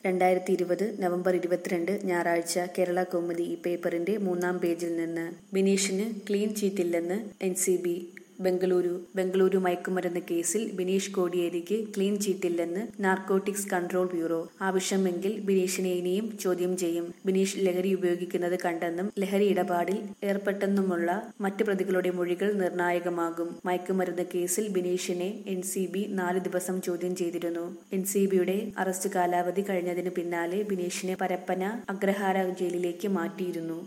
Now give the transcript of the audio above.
രണ്ടായിരത്തി ഇരുപത് നവംബർ ഇരുപത്തിരണ്ട് ഞായറാഴ്ച കേരള കൗമുദി ഈ പേപ്പറിന്റെ മൂന്നാം പേജിൽ നിന്ന് ബിനീഷിന് ക്ലീൻ ചീറ്റില്ലെന്ന് N C B Bengaluru Bengaluru മയക്കുമരുന്ന് കേസിൽ ബിനീഷ് കോടിയേരിക്ക് ക്ലീൻ ചീറ്റില്ലെന്ന് നാർക്കോട്ടിക്സ് കൺട്രോൾ ബ്യൂറോ ആവശ്യമെങ്കിൽ ബിനീഷിനെ ഇനിയും ചോദ്യം ചെയ്യും ബിനീഷ് ലഹരി ഉപയോഗിക്കുന്നത് കണ്ടെന്നും ലഹരി ഇടപാടിൽ ഏർപ്പെട്ടെന്നുമുള്ള മറ്റ് പ്രതികളുടെ മൊഴികൾ നിർണായകമാകും മയക്കുമരുന്ന് കേസിൽ ബിനീഷിനെ എൻ സി ബി നാല് ദിവസം ചോദ്യം ചെയ്തിരുന്നു എൻ സി ബിയുടെ അറസ്റ്റ് കാലാവധി കഴിഞ്ഞതിന് പിന്നാലെ ബിനീഷിനെ പരപ്പന അഗ്രഹാര ജയിലിലേക്ക് മാറ്റിയിരുന്നു